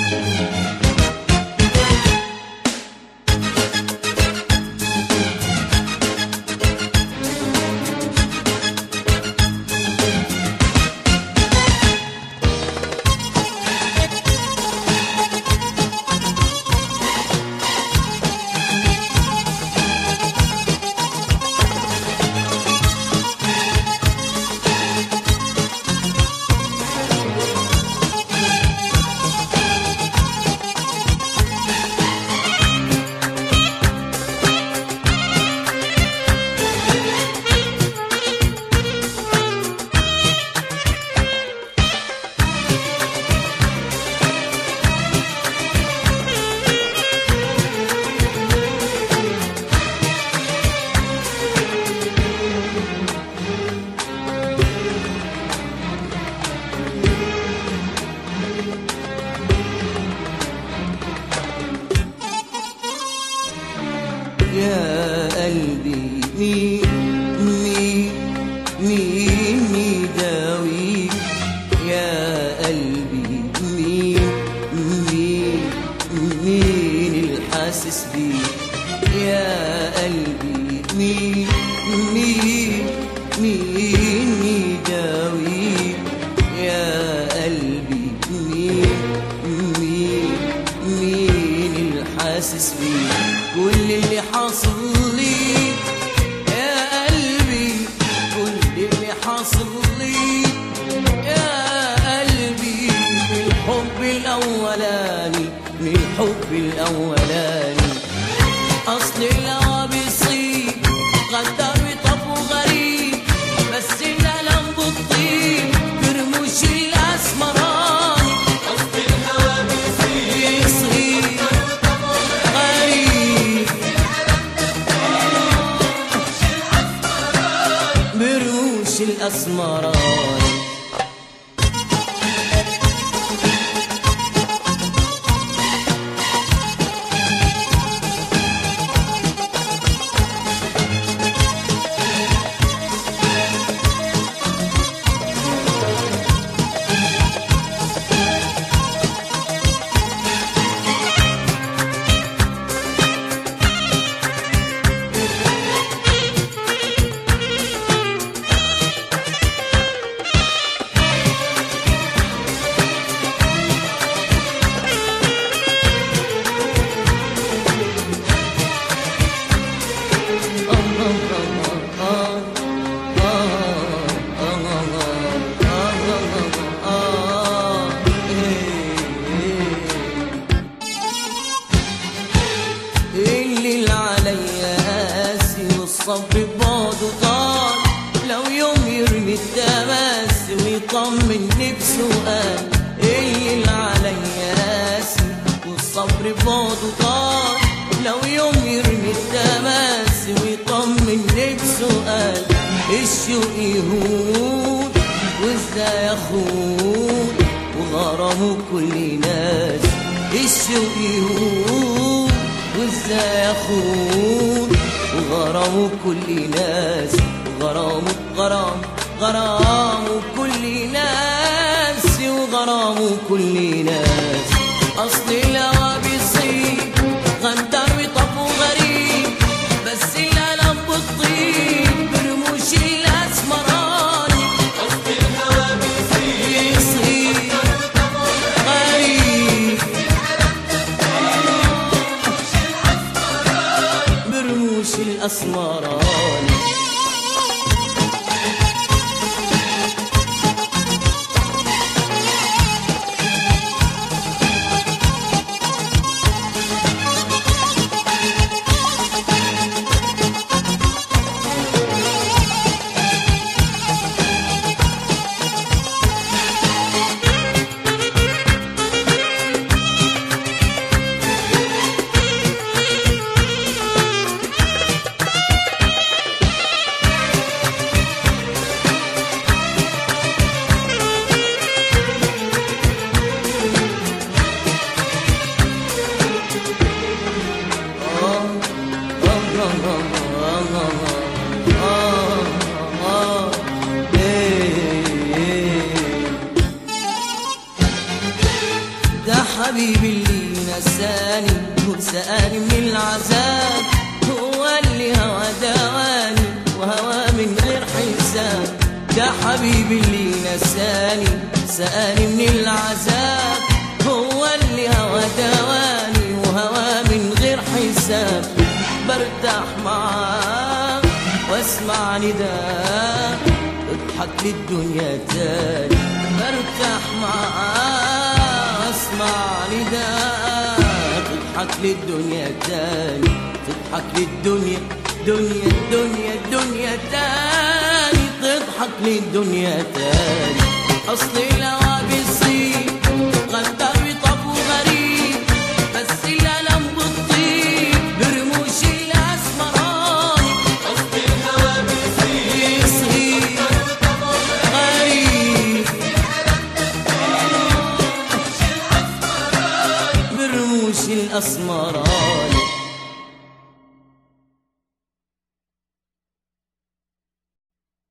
يا قلبي مين مين مين يداوي يا قلبي مين مين مين الحاسس بيه يا قلبي مين مين مين يداوي يا قلبي مين مين مين الحاسس بيه كل اللي حاصل لي يا قلبي كل اللي حاصل لي يا قلبي من الحب الأولاني من الحب الأولاني أصل الهوى بيصيب غدار وطب غريب بس الألم بتطيب برموش الأسمراني أصل الهوى بيصيب غريب برموش الأسمراني اللي عليا قاسي والصبر بعده طال لو يوم يرمي التماس ويطمني بسؤال اللي عليا قاسي والصبر بعده طال لو يوم يرمي التماس ويطمني بسؤال الشوق يهون وازاي اخون وغرامه كل ناس الشوق يهون وازاي اخون وغرامه كل ناس غرامه غرام غرامه كل ناس وغرامه كل ناس اصل الهوى بيصيب غندر وطب وغريب بس الالم بتطيب برموش الاسمراني اصل الهوى بيصيب غريب برموش الأسمراني حبيبي اللي نساني وسألني من العذاب هو اللي هوى دواني وهوى من غير حساب ده حبيبي اللي نساني سألني من العذاب هو اللي هوى دواني وهوى من غير حساب برتاح معاه واسمع نداء اضحك للدنيا تاني برتاح معاه واسمع نداء تضحك للدنيا تاني تضحك للدنيا دنيا دنيا دنيا تاني تضحك للدنيا تاني اصل الهوى بيصيب غدار بيطب وغريب بس الالم بتطيب برموش الاسمراني اصل الهوى بيصيب غريب برموش الاسمراني